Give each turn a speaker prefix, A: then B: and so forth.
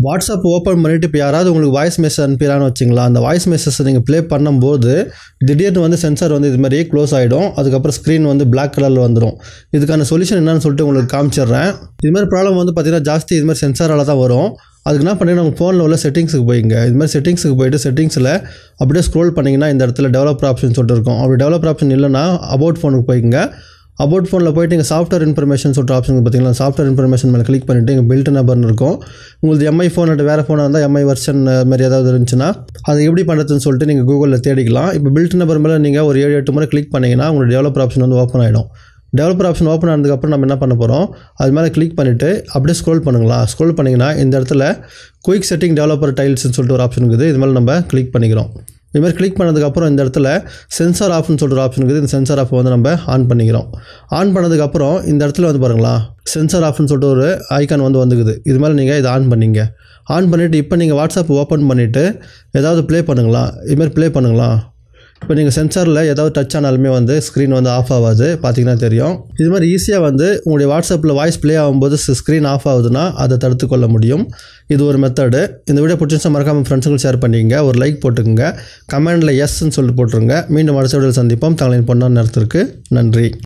A: WhatsApp open பண்ணிவிட்டு இப்போ யாராவது உங்களுக்கு வாய்ஸ் மெசேஜ் அனுப்பிடலான்னு வச்சிங்களா அந்த வாய்ஸ் மெசேஜ் நீங்கள் ப்ளே பண்ணும்போது திடீர்னு வந்து சென்சார் வந்து இது மாதிரியே க்ளோஸ் ஆகிடும் அதுக்கப்புறம் ஸ்க்ரீன் வந்து Black கலரில் வந்துடும் இதுக்கான சொல்யூஷன் என்னன்னு சொல்லிட்டு உங்களுக்கு காமிச்சிடுறேன் இது மாதிரி ப்ராப்ளம் வந்து பார்த்தீங்கன்னா ஜாஸ்தி இது மாதிரி சென்சாரால் தான் வரும் அதுக்கு என்ன பண்ணி உங்கள் ஃபோனில் உள்ள செட்டிங்ஸுக்கு போய்ங்க இது மாதிரி செட்டிங்ஸுக்கு போயிட்டு செட்டிங்ஸில் அப்படியே ஸ்க்ரோல் பண்ணிங்கன்னா இந்த இடத்துல டெவலப்பர் ஆப்ஷன் சொல்லிட்டு இருக்கும் அப்படி டெவலப்பர் ஆப்ஷன் இல்லைன்னா அபவுட் ஃபோனுக்கு போய்ங்க அபவுட் ஃபோனில் போயிட்டு இங்கே சாஃப்ட்வேர் இன்ஃபர்மேஷன் சொல்லிட்டு ஆப்ஷன் பார்த்தீங்களா சாஃப்ட்வேர் இன்ஃபர்மேஷன் மேலே கிளிக் பண்ணிவிட்டு இங்கே பில்ட் நம்பர்னு இருக்கும் உங்களுக்கு எம்ஐ ஃபோன் வேறு ஃபோனாக இருந்தால் எம்ஐ வெர்ஷன் மாதிரி ஏதாவது இருந்துச்சுன்னா அதை எப்படி பண்ணுறதுன்னு சொல்லிட்டு நீங்கள் கூகுளில் தேடிக்கலாம் இப்போ பில்ட் நம்பர் மேலே நீங்கள் ஒரு ஏழு எட்டு முறை கிளிக் பண்ணிங்கன்னா உங்களுக்கு டெவலப்பர் ஆப்ஷன் வந்து ஓப்பன் ஆகிடும் டெவலப்பர் ஆப்ஷன் ஓப்பன் ஆனதுக்கப்புறம் நம்ம என்ன பண்ண போகிறோம் அது மேலே கிளிக் பண்ணிவிட்டு அப்படியே ஸ்க்ரோல் பண்ணுங்களா ஸ்க்ரோல் பண்ணிங்கன்னா இந்த இடத்துல குயிக் செட்டிங் டெவலப்பர் டைல்ஸ்னு சொல்லிட்டு ஒரு ஆப்ஷன் இருக்குது இது மேலே நம்ம கிளிக் பண்ணிக்கிறோம் இது மாதிரி கிளிக் பண்ணதுக்கப்புறம் இந்த இடத்துல சென்சார் ஆஃப்னு சொல்லிட்டு ஒரு ஆப்ஷன் இருக்குது இந்த சென்சார் ஆஃப் வந்து நம்ம ஆன் பண்ணிக்கிறோம் ஆன் பண்ணதுக்கப்புறம் இந்த இடத்துல வந்து பாருங்களா சென்சார் ஆஃப்னு சொல்லிட்டு ஒரு ஐக்கான் வந்து வந்துக்குது இது மேலே நீங்கள் இதை ஆன் பண்ணிங்க ஆன் பண்ணிவிட்டு இப்போ நீங்கள் வாட்ஸ்அப் ஓப்பன் பண்ணிவிட்டு ஏதாவது ப்ளே பண்ணுங்களா இதுமாதிரி ப்ளே பண்ணுங்களா இப்போ நீங்கள் சென்சாரில் ஏதாவது டச் ஆனாலுமே வந்து ஸ்க்ரீன் வந்து ஆஃப் ஆகாது பார்த்தீங்கன்னா தெரியும் இது மாதிரி ஈஸியாக வந்து உங்களுடைய வாட்ஸ்அப்பில் வாய்ஸ் ப்ளே ஆகும்போது ஸ்க்ரீன் ஆஃப் ஆகுதுன்னா அதை தடுத்து கொள்ள முடியும் இது ஒரு மெத்தடு இந்த வீடியோ பிடிச்சிருந்தா மறக்காமல் ஃப்ரெண்ட்ஸுங்களுக்கு ஷேர் பண்ணிங்க ஒரு லைக் போட்டுக்கோங்க கமெண்டில் எஸ்ன்னு சொல்லிட்டு போட்டுருங்க மீண்டும் அடுத்த வீடியோவில் சந்திப்போம் தங்களின் பொண்ணான நேரத்திற்கு நன்றி